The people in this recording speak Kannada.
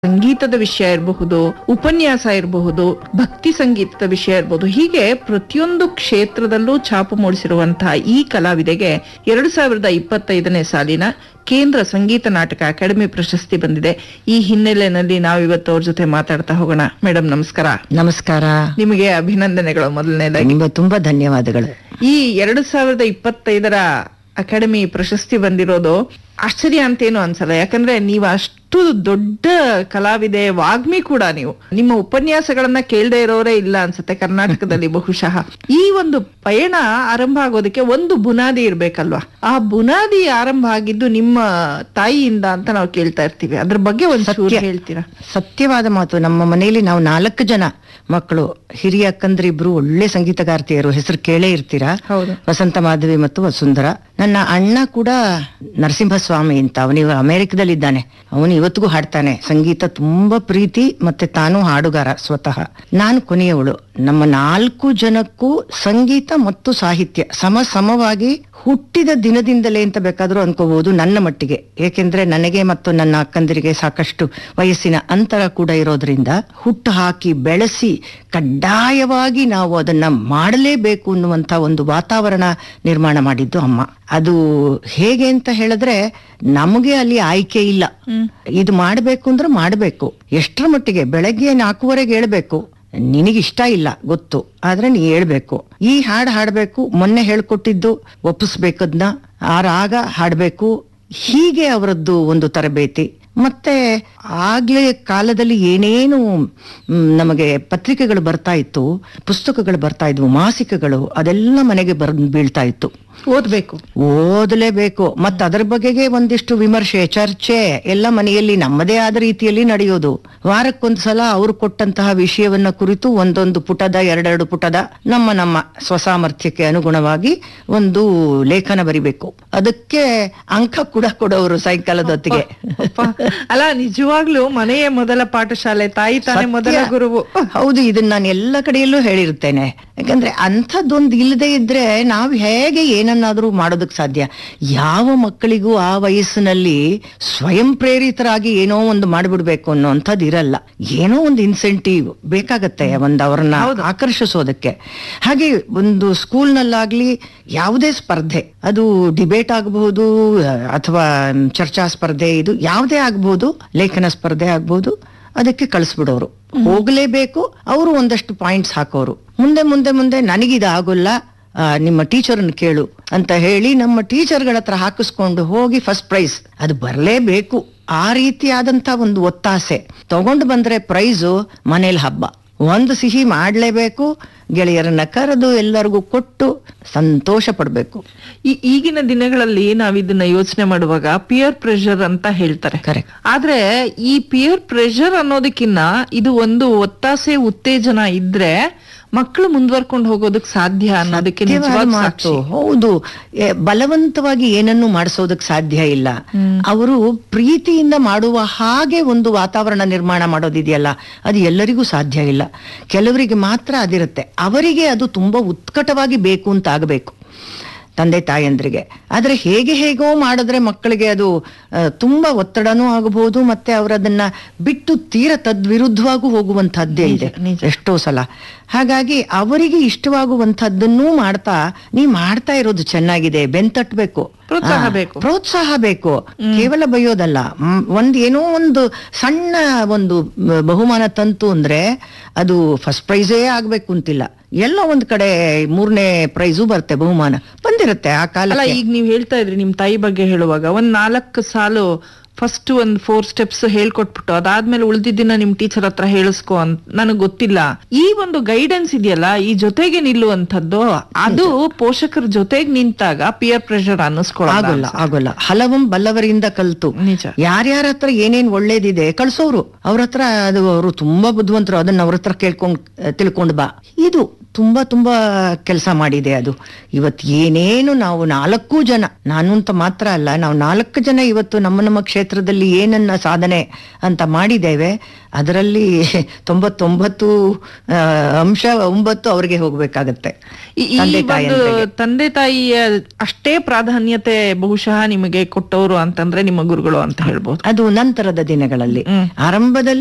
ಸಂಗೀತದ ವಿಷಯ ಇರಬಹುದು ಉಪನ್ಯಾಸ ಇರಬಹುದು ಭಕ್ತಿ ಸಂಗೀತದ ವಿಷಯ ಇರಬಹುದು ಹೀಗೆ ಪ್ರತಿಯೊಂದು ಕ್ಷೇತ್ರದಲ್ಲೂ ಛಾಪು ಮೂಡಿಸಿರುವಂತಹ ಈ ಕಲಾವಿದೆಗೆ ಎರಡು ಸಾವಿರದ ಇಪ್ಪತ್ತೈದನೇ ಸಾಲಿನ ಕೇಂದ್ರ ಸಂಗೀತ ನಾಟಕ ಅಕಾಡೆಮಿ ಪ್ರಶಸ್ತಿ ಬಂದಿದೆ ಈ ಹಿನ್ನೆಲೆಯಲ್ಲಿ ನಾವಿವತ್ತು ಅವ್ರ ಜೊತೆ ಮಾತಾಡ್ತಾ ಹೋಗೋಣ ಮೇಡಮ್ ನಮಸ್ಕಾರ ನಮಸ್ಕಾರ ನಿಮಗೆ ಅಭಿನಂದನೆಗಳು ಮೊದಲನೇದಾಗಿ ತುಂಬಾ ತುಂಬಾ ಧನ್ಯವಾದಗಳು ಈ ಎರಡು ಸಾವಿರದ ಇಪ್ಪತ್ತೈದರ ಅಕಾಡೆಮಿ ಪ್ರಶಸ್ತಿ ಬಂದಿರೋದು ಆಶ್ಚರ್ಯ ಅಂತೇನು ಅನ್ಸಲ್ಲ ಯಾಕಂದ್ರೆ ನೀವು ಅಷ್ಟು ದೊಡ್ಡ ಕಲಾವಿದೆ ವಾಗ್ಮಿ ಕೂಡ ನೀವು ನಿಮ್ಮ ಉಪನ್ಯಾಸಗಳನ್ನ ಕೇಳದೆ ಇರೋರೇ ಇಲ್ಲ ಅನ್ಸುತ್ತೆ ಕರ್ನಾಟಕದಲ್ಲಿ ಬಹುಶಃ ಈ ಒಂದು ಪಯಣ ಆರಂಭ ಆಗೋದಕ್ಕೆ ಒಂದು ಬುನಾದಿ ಇರ್ಬೇಕಲ್ವಾ ಆ ಬುನಾದಿ ಆರಂಭ ಆಗಿದ್ದು ನಿಮ್ಮ ತಾಯಿಯಿಂದ ಅಂತ ನಾವು ಕೇಳ್ತಾ ಇರ್ತೀವಿ ಅದ್ರ ಬಗ್ಗೆ ಒಂದ್ ಚೂರು ಸತ್ಯ. ಹೇಳ್ತೀರಾ ಸತ್ಯವಾದ ಮಾತು ನಮ್ಮ ಮನೆಯಲ್ಲಿ ನಾವು ನಾಲ್ಕು ಜನ ಮಕ್ಕಳು ಹಿರಿಯ ಅಕ್ಕಂದ್ರಿಬ್ರು ಒಳ್ಳೆ ಸಂಗೀತಗಾರ್ತಿಯರು ಹೆಸರು ಕೇಳೇ ಇರ್ತೀರಾ ಹೌದು ವಸಂತ ಮಾಧವಿ ಮತ್ತು ವಸುಂಧರ ನನ್ನ ಅಣ್ಣ ಕೂಡ ನರಸಿಂಹಸ್ವಾಮಿ ಅಂತ ಅವನಿವ ಅಮೆರಿಕದಲ್ಲಿದ್ದಾನೆ ಅವನು ಇವತ್ತಿಗೂ ಹಾಡ್ತಾನೆ ಸಂಗೀತ ತುಂಬಾ ಪ್ರೀತಿ ಮತ್ತೆ ತಾನು ಹಾಡುಗಾರ ಸ್ವತಃ ನಾನು ಕೊನೆಯವಳು ನಮ್ಮ ನಾಲ್ಕು ಜನಕ್ಕೂ ಸಂಗೀತ ಮತ್ತು ಸಾಹಿತ್ಯ ಸಮ ಸಮವಾಗಿ ಹುಟ್ಟಿದ ದಿನದಿಂದಲೇ ಅಂತ ಬೇಕಾದ್ರೂ ಅನ್ಕೋಬಹುದು ನನ್ನ ಮಟ್ಟಿಗೆ ಏಕೆಂದ್ರೆ ನನಗೆ ಮತ್ತು ನನ್ನ ಅಕ್ಕಂದಿರಿಗೆ ಸಾಕಷ್ಟು ವಯಸ್ಸಿನ ಅಂತರ ಕೂಡ ಇರೋದ್ರಿಂದ ಹುಟ್ಟು ಹಾಕಿ ಬೆಳೆಸಿ ಕಡ್ಡಾಯವಾಗಿ ನಾವು ಅದನ್ನ ಮಾಡಲೇಬೇಕು ಅನ್ನುವಂತ ಒಂದು ವಾತಾವರಣ ನಿರ್ಮಾಣ ಮಾಡಿದ್ದು ಅಮ್ಮ ಅದು ಹೇಗೆ ಅಂತ ಹೇಳಿದ್ರೆ ನಮಗೆ ಅಲ್ಲಿ ಆಯ್ಕೆ ಇಲ್ಲ ಇದು ಮಾಡಬೇಕು ಅಂದ್ರೆ ಮಾಡಬೇಕು ಎಷ್ಟರ ಮಟ್ಟಿಗೆ ಬೆಳಗ್ಗೆ ನಾಲ್ಕೂವರೆಗೆ ಹೇಳ್ಬೇಕು ನಿನಗಿಷ್ಟ ಇಲ್ಲ ಗೊತ್ತು ಆದ್ರೆ ನೀ ಹೇಳ್ಬೇಕು ಈ ಹಾಡು ಹಾಡ್ಬೇಕು ಮೊನ್ನೆ ಹೇಳ್ಕೊಟ್ಟಿದ್ದು ಒಪ್ಪಿಸ್ಬೇಕದ್ನ ಆ ರಾಗ ಹಾಡ್ಬೇಕು ಹೀಗೆ ಅವರದ್ದು ಒಂದು ತರಬೇತಿ ಮತ್ತೆ ಆಗ್ಲೇ ಕಾಲದಲ್ಲಿ ಏನೇನು ಮ್, ನಮಗೆ ಪತ್ರಿಕೆಗಳು ಬರ್ತಾ ಇತ್ತು ಪುಸ್ತಕಗಳು ಬರ್ತಾ ಇದ್ವು ಮಾಸಿಕಗಳು ಅದೆಲ್ಲ ಮನೆಗೆ ಬರ್ ಬೀಳ್ತಾ ಇತ್ತು ಓದ್ಬೇಕು ಓದಲೇಬೇಕು ಮತ್ತೆ ಅದರ ಬಗೆಗೆ ಒಂದಿಷ್ಟು ವಿಮರ್ಶೆ ಚರ್ಚೆ ಎಲ್ಲ ಮನೆಯಲ್ಲಿ ನಮ್ಮದೇ ಆದ ರೀತಿಯಲ್ಲಿ ನಡೆಯೋದು ವಾರಕ್ಕೊಂದ್ಸಲ ಅವರು ಕೊಟ್ಟಂತಹ ವಿಷಯವನ್ನ ಕುರಿತು ಒಂದೊಂದು ಪುಟದ ಎರಡೆರಡು ಪುಟದ ನಮ್ಮ ನಮ್ಮ ಸ್ವಸಾಮರ್ಥ್ಯಕ್ಕೆ ಅನುಗುಣವಾಗಿ ಒಂದು ಲೇಖನ ಬರಿಬೇಕು ಅದಕ್ಕೆ ಅಂಕ ಕೂಡ ಕೊಡೋರು ಸಾಯಂಕಾಲದ ಹೊತ್ತಿಗೆ ಅಪ್ಪ, ಅಲ್ಲ ನಿಜವಾಗ್ಲೂ ಮನೆಯೇ ಮೊದಲ ಪಾಠಶಾಲೆ ತಾಯಿ ತಾನೇ ಮೊದಲ ಸತ್ಯ. ಗುರುವು ಹೌದು ಇದನ್ನ ನಾನು ಎಲ್ಲ ಕಡೆಯಲ್ಲೂ ಹೇಳಿರ್ತೇನೆ ಯಾಕಂದ್ರೆ ಅಂಥದ್ದೊಂದು ಇಲ್ಲದೆ ಇದ್ರೆ ನಾವು ಹೇಗೆ ಏನನ್ನಾದ್ರೂ ಮಾಡೋದಕ್ಕೆ ಸಾಧ್ಯ ಯಾವ ಮಕ್ಕಳಿಗೂ ಆ ವಯಸ್ಸಿನಲ್ಲಿ ಸ್ವಯಂ ಪ್ರೇರಿತರಾಗಿ ಏನೋ ಒಂದು ಮಾಡ್ಬಿಡ್ಬೇಕು ಅನ್ನೋಂಥದ್ದು ಇರಲ್ಲ ಏನೋ ಒಂದು ಇನ್ಸೆಂಟಿವ್ ಬೇಕಾಗತ್ತೆ ಒಂದು ಅವ್ರನ್ನ ಆಕರ್ಷಿಸೋದಕ್ಕೆ ಹಾಗೆ ಒಂದು ಸ್ಕೂಲ್ನಲ್ಲಾಗ್ಲಿ ಯಾವುದೇ ಸ್ಪರ್ಧೆ ಅದು ಡಿಬೇಟ್ ಆಗಬಹುದು ಅಥವಾ ಚರ್ಚಾ ಸ್ಪರ್ಧೆ ಇದು ಯಾವುದೇ ಆಗ್ಬಹುದು ಲೇಖನ ಸ್ಪರ್ಧೆ ಆಗ್ಬಹುದು ಅದಕ್ಕೆ ಕಳಿಸ್ಬಿಡೋರು ಹೋಗ್ಲೇಬೇಕು ಅವರು ಒಂದಷ್ಟು ಪಾಯಿಂಟ್ಸ್ ಹಾಕೋರು ಮುಂದೆ ಮುಂದೆ ಮುಂದೆ ನನಗಿದು ಆಗೋಲ್ಲ ಆ, ನಿಮ್ಮ ಟೀಚರ್ನ ಕೇಳು ಅಂತ ಹೇಳಿ ನಮ್ಮ ಟೀಚರ್ಗಳ ಹತ್ರ ಹಾಕಿಸ್ಕೊಂಡು ಹೋಗಿ ಫಸ್ಟ್ ಪ್ರೈಸ್ ಅದು ಬರಲೇಬೇಕು ಆ ರೀತಿಯಾದಂತ ಒಂದು ಒತ್ತಾಸೆ ತಗೊಂಡು ಬಂದ್ರೆ ಪ್ರೈಸು ಮನೇಲಿ ಹಬ್ಬ ಒಂದು ಸಿಹಿ ಮಾಡ್ಲೇಬೇಕು ಗೆಳೆಯರನ್ನ ಕರೆದು ಎಲ್ಲರಿಗೂ ಕೊಟ್ಟು ಸಂತೋಷ ಪಡ್ಬೇಕು ಈ ಈಗಿನ ದಿನಗಳಲ್ಲಿ ನಾವ್ ಇದನ್ನ ಯೋಚನೆ ಮಾಡುವಾಗ ಪಿಯರ್ ಪ್ರೆಷರ್ ಅಂತ ಹೇಳ್ತಾರೆ ಕರೆಕ್ಟ್ ಆದ್ರೆ ಈ ಪಿಯರ್ ಪ್ರೆಷರ್ ಅನ್ನೋದಕ್ಕಿನ್ನ ಇದು ಒಂದು ಒತ್ತಾಸೆ ಉತ್ತೇಜನ ಇದ್ರೆ ಮಕ್ಕಳು ಮುಂದುವರ್ಕೊಂಡು ಹೋಗೋದಕ್ ಸಾಧ್ಯ ಅನ್ನೋದಕ್ಕೆ ಸತ್ಯವಾದ ನಿಜವಾದ ಮಾತು ಹೌದು ಎ, ಬಲವಂತವಾಗಿ ಏನನ್ನು ಮಾಡಿಸೋದಕ್ ಸಾಧ್ಯ ಇಲ್ಲ ಅವರು ಪ್ರೀತಿಯಿಂದ ಮಾಡುವ ಹಾಗೆ ಒಂದು ವಾತಾವರಣ ನಿರ್ಮಾಣ ಮಾಡೋದಿದೆಯಲ್ಲ ಅದು ಎಲ್ಲರಿಗೂ ಸಾಧ್ಯ ಇಲ್ಲ ಕೆಲವರಿಗೆ ಮಾತ್ರ ಅದಿರುತ್ತೆ ಅವರಿಗೆ ಅದು ತುಂಬಾ ಉತ್ಕಟವಾಗಿ ಬೇಕು ಅಂತ ಆಗಬೇಕು ತಂದೆ ತಾಯಂದ್ರಿಗೆ ಆದ್ರೆ ಹೇಗೆ ಹೇಗೋ ಮಾಡಿದ್ರೆ ಮಕ್ಕಳಿಗೆ ಅದು ಆ, ತುಂಬಾ ಒತ್ತಡನೂ ಆಗಬಹುದು ಮತ್ತೆ ಅವರದನ್ನ ಬಿಟ್ಟು ತೀರ ತದ್ವಿರುದ್ಧವಾಗೂ ಹೋಗುವಂತಹದ್ದೇ ಇದೆ ಎಷ್ಟೋ ಸಲ ಹಾಗಾಗಿ ಅವರಿಗೆ ಇಷ್ಟವಾಗುವಂತಹದ್ದನ್ನೂ ಮಾಡ್ತಾ ನೀ ಮಾಡ್ತಾ ಇರೋದು ಚೆನ್ನಾಗಿದೆ ಬೆಂತಟ್ಬೇಕು ಪ್ರೋತ್ಸಾಹ ಆ, ಬೇಕು. ಪ್ರೋತ್ಸಾಹ ಬೇಕು ಕೇವಲ ಬೈಯೋದಲ್ಲ ಮ್, ಒಂದ್ ಏನೋ ಒಂದು ಸಣ್ಣ ಒಂದು ಮ, ಬಹುಮಾನ ತಂತು ಅಂದ್ರೆ ಅದು ಫಸ್ಟ್ ಪ್ರೈಸೇ ಆಗ್ಬೇಕು ಅಂತಿಲ್ಲ ಎಲ್ಲೋ ಒಂದ್ ಕಡೆ ಮೂರನೇ ಪ್ರೈಸು ಬರುತ್ತೆ ಬಹುಮಾನ ಬಂದಿರುತ್ತೆ ಆ ಕಾಲ ಅಲ್ಲ ಈಗ ನೀವ್ ಹೇಳ್ತಾ ಇದ್ರಿ ನಿಮ್ ತಾಯಿ ಬಗ್ಗೆ ಹೇಳುವಾಗ ಒಂದ್ ನಾಲ್ಕು ಸಾಲು ಫಸ್ಟ್ ಒಂದ್ ಫೋರ್ ಸ್ಟೆಪ್ಸ್ ಹೇಳ್ಕೊಟ್ಬಿಟ್ಟು ಅದಾದ್ಮೇಲೆ ಉಳಿದಿದ್ದನ್ನ ನಿಮ್ ಟೀಚರ್ ಹತ್ರ ಹೇಳಿಸ್ಕೊ ಅಂತ ನನಗ್ ಗೊತ್ತಿಲ್ಲ ಈ ಒಂದು ಗೈಡೆನ್ಸ್ ಇದೆಯಲ್ಲ ಈ ಜೊತೆಗೆ ನಿಲ್ಲುವಂಥದ್ದು ಅದು ಪೋಷಕರ ಜೊತೆಗೆ ನಿಂತಾಗ ಪಿಯರ್ ಪ್ರೆಷರ್ ಅನ್ನಿಸ್ಕೊಳ್ಳೋಲ್ಲ ಆಗೋಲ್ಲ ಆಗೋಲ್ಲ ಹಲವಂ ಬಲ್ಲವರಿಂದ ಕಲ್ತು ನಿಜ ಯಾರ್ಯಾರ ಹತ್ರ ಏನೇನ್ ಒಳ್ಳೇದಿದೆ ಕಳ್ಸೋರು ಅವ್ರ ಹತ್ರ ಅದು ಅವರು ತುಂಬಾ ಬುದ್ಧಿವಂತರು ಅದನ್ನ ಅವ್ರ ಹತ್ರ ಕೇಳ್ಕೊಂಡ್ ತಿಳ್ಕೊಂಡ್ ಬಾ ಇದು ತುಂಬಾ ತುಂಬಾ ಕೆಲಸ ಮಾಡಿದೆ ಅದು ಇವತ್ತು ಏನೇನು ನಾವು ನಾಲ್ಕು ಜನ ನಾನು ಅಂತ ಮಾತ್ರ ಅಲ್ಲ ನಾವು ನಾಲ್ಕು ಜನ ಇವತ್ತು ನಮ್ಮ ನಮ್ಮ ಕ್ಷೇತ್ರದಲ್ಲಿ ಏನನ್ನ ಸಾಧನೆ ಅಂತ ಮಾಡಿದ್ದೇವೆ ಅದರಲ್ಲಿ ತೊಂಬತ್ತೊಂಬತ್ತು ಆ, ಅಂಶ ಒಂಬತ್ತು ಅವ್ರಿಗೆ ಹೋಗ್ಬೇಕಾಗತ್ತೆ ಈ ಈ ತಂದೆ ಒಂದು ತಾಯಂದಿರಿಗೆ. ತಂದೆ ತಾಯಿಯ ಅಷ್ಟೇ ಪ್ರಾಧಾನ್ಯತೆ ಬಹುಶಃ ನಿಮಗೆ ಕೊಟ್ಟವರು ಅಂತಂದ್ರೆ ನಿಮ್ಮ ಗುರುಗಳು ಅಂತ ಹೇಳ್ಬೋದು ಅದು ನಂತರದ ದಿನಗಳಲ್ಲಿ ಹ್ಮ್. ಆರಂಭದಲ್ಲಿ